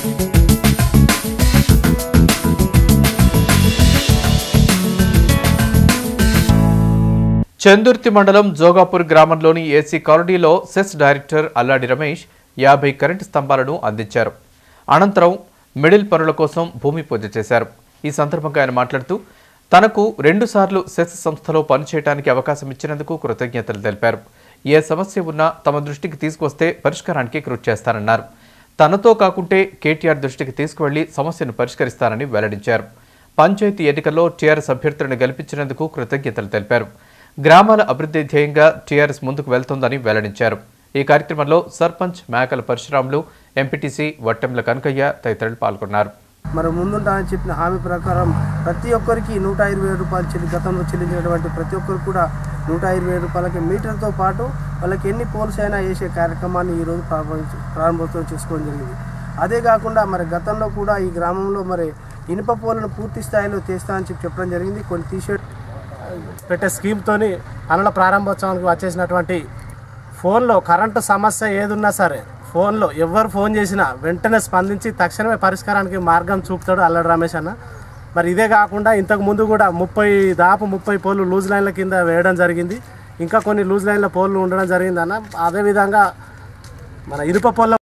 చందుర్తి మండలం జోగాపూర్ గ్రామంలోని ఏసీ కాలనీలో సెస్ డైరెక్టర్ అల్లాడి రమేష్ యాభై కరెంటు స్తంభాలను అందించారు అనంతరం మిడిల్ పనుల కోసం భూమి పూజ చేశారు ఈ సందర్భంగా ఆయన మాట్లాడుతూ తనకు రెండుసార్లు సెస్ సంస్థలో పనిచేయడానికి అవకాశం ఇచ్చినందుకు కృతజ్ఞతలు తెలిపారు ఏ సమస్య ఉన్నా తమ దృష్టికి తీసుకొస్తే పరిష్కారానికి కృషి చేస్తానన్నారు తనతో కాకుంటే కేటీఆర్ దృష్టికి తీసుకువెళ్లి సమస్యను పరిష్కరిస్తానని వెల్లడించారు పంచాయతీ ఎన్నికల్లో టీఆర్ఎస్ అభ్యర్థులను గెలిపించినందుకు కృతజ్ఞతలు తెలిపారు గ్రామాల అభివృద్ధి ధ్యేయంగా టీఆర్ఎస్ ముందుకు వెళ్తోందని వెల్లడించారు ఈ కార్యక్రమంలో సర్పంచ్ మేకల పరశురాములు ఎంపీటీసీ వట్టెంల కనకయ్య తదితరులు పాల్గొన్నారు మరి ముందుంటానని చెప్పిన హామీ ప్రకారం ప్రతి ఒక్కరికి నూట ఇరవై రూపాయలు చెల్లి గతంలో చెల్లించినటువంటి ప్రతి ఒక్కరికి కూడా నూట ఇరవై రూపాయలకి మీటర్తో పాటు వాళ్ళకి ఎన్ని పోల్స్ అయినా వేసే కార్యక్రమాన్ని ఈరోజు ప్రారంభించ ప్రారంభోత్సవం చేసుకోవడం జరిగింది అదే కాకుండా మరి గతంలో కూడా ఈ గ్రామంలో మరి ఇనుప పోలను పూర్తి స్థాయిలో తీస్తా అని చెప్పి చెప్పడం జరిగింది కొన్ని తీసే పెట్టే స్కీమ్తోని పనుల ప్రారంభోత్సవానికి వచ్చేసినటువంటి ఫోన్లో కరెంటు సమస్య ఏదున్నా సరే ఫోన్లో ఎవరు ఫోన్ చేసినా వెంటనే స్పందించి తక్షణమే పరిష్కారానికి మార్గం చూపుతాడు అల్లడి రమేష్ అన్న మరి ఇదే కాకుండా ఇంతకు ముందు కూడా ముప్పై దాపు ముప్పై పోలు లూజ్ లైన్ల కింద వేయడం జరిగింది ఇంకా కొన్ని లూజ్ లైన్ల పోల్లు ఉండడం జరిగింది అన్న అదేవిధంగా మన ఇనుప పోల్ల